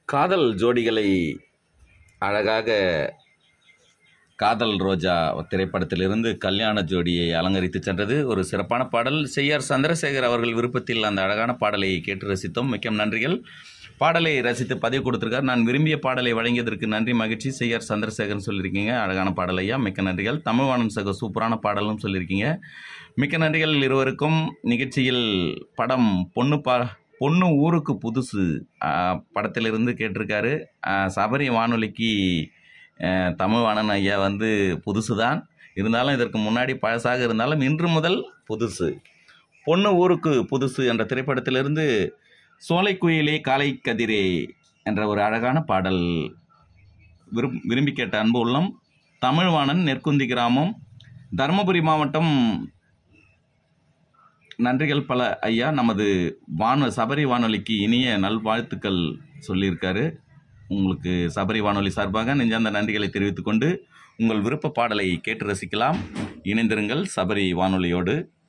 காதல் ஜோடிகளை அழகாக காதல் ரோஜா திரைப்படத்திலிருந்து கல்யாண ஜோடியை அலங்கரித்து சென்றது ஒரு சிறப்பான பாடல் செய்யார் சந்திரசேகர் அவர்கள் விருப்பத்தில் அந்த அழகான பாடலை கேட்டு ரசித்தோம் மிக்க நன்றிகள் பாடலை ரசித்து பதிவு கொடுத்துருக்கார் நான் விரும்பிய பாடலை வழங்கியதற்கு நன்றி மகிழ்ச்சி செய்யார் சந்திரசேகர்னு சொல்லியிருக்கீங்க அழகான பாடல் ஐயா மிக்க நன்றிகள் தமிழ்வாணன் சக சூப்பரான பாடலும் சொல்லியிருக்கீங்க மிக்க நன்றிகள் இருவருக்கும் நிகழ்ச்சியில் படம் பொண்ணு பா பொண்ணு ஊருக்கு புதுசு ஆஹ், படத்திலிருந்து கேட்டிருக்காரு ஆஹ், சபரி வானொலிக்கு ஆஹ், தமிழ்வாணன் ஐயா வந்து புதுசு தான் இருந்தாலும் இதற்கு முன்னாடி பழசாக இருந்தாலும் இன்று முதல் புதுசு பொண்ணு ஊருக்கு புதுசு என்ற திரைப்படத்திலிருந்து சோலைக்குயிலே காலை கதிரே என்ற ஒரு அழகான பாடல் விரும் விரும்பி கேட்ட அன்பு உள்ளம் தமிழ்வாணன் நெற்குந்தி கிராமம் தருமபுரி மாவட்டம் நன்றிகள் பல ஐயா நமது வானொ சபரி வானொலிக்கு இனிய நல்வாழ்த்துக்கள் சொல்லியிருக்காரு உங்களுக்கு சபரி வானொலி சார்பாக நெஞ்சார்ந்த நன்றிகளை தெரிவித்துக்கொண்டு உங்கள் விருப்ப பாடலை கேட்டு ரசிக்கலாம் இணைந்திருங்கள் சபரி வானொலியோடு